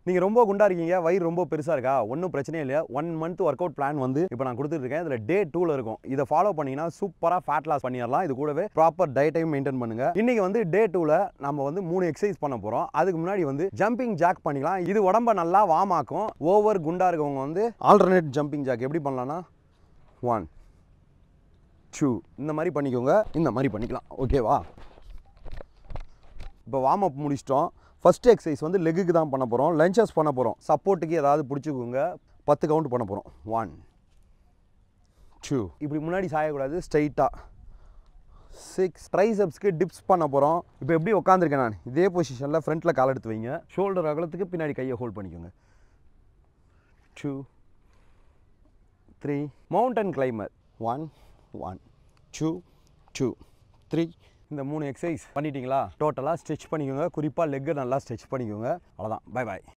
நீங்கள் ரொம்ப குண்டா இருக்கீங்க வயிறு ரொம்ப பெருசாக இருக்கா ஒன்றும் பிரச்சனையே இல்லை one month work out plan வந்து இப்போ நான் கொடுத்துருக்கேன் இதில் டே டூவில் இருக்கும் இதை ஃபாலோ பண்ணீங்கன்னா சூப்பராக ஃபேட் லாஸ் பண்ணிடலாம் இது கூடவே ப்ராப்பர் டயட்டையும் மெயின்டைன் பண்ணுங்க இன்னைக்கு வந்து டே டூவில் நம்ம வந்து மூணு எக்ஸசைஸ் பண்ண போகிறோம் அதுக்கு முன்னாடி வந்து ஜம்பிங் ஜாக் பண்ணிக்கலாம் இது உடம்ப நல்லா வார்ம் ஆக்கும் ஓவர் குண்டா இருக்கவங்க வந்து ஆல்டர்னேட் ஜம்பிங் ஜாக் எப்படி பண்ணலாம்னா ஒன் டூ இந்த மாதிரி பண்ணிக்கோங்க இந்த மாதிரி பண்ணிக்கலாம் ஓகேவா இப்போ வார்ம் அப் முடிச்சிட்டோம் ஃபஸ்ட் எக்ஸசைஸ் வந்து லெக்குக்கு தான் பண்ண போகிறோம் லஞ்சஸ் பண்ண போகிறோம் சப்போர்ட்டுக்கு ஏதாவது பிடிச்சிக்கோங்க பத்து கவுண்ட் பண்ண போகிறோம் ஒன் டூ இப்படி முன்னாடி சாயக்கூடாது ஸ்ட்ரைட்டாக சிக்ஸ் ட்ரைசப்ஸ்க்கு டிப்ஸ் பண்ண போகிறோம் இப்போ எப்படி உட்காந்துருக்கேன் நான் இதே பொசிஷனில் ஃப்ரண்ட்டில் கால் எடுத்து வைங்க ஷோல்டர் அகலத்துக்கு பின்னாடி கையை ஹோல்ட் பண்ணிக்கோங்க two three mountain climber one one two two three இந்த மூணு எக்ஸசைஸ் பண்ணிட்டீங்களா டோட்டலாக ஸ்ட்ரெச் பண்ணிக்கோங்க குறிப்பாக லெக்கை நல்லா ஸ்ட்ரெச் பண்ணிக்கோங்க அவ்வளோதான் பை பாய்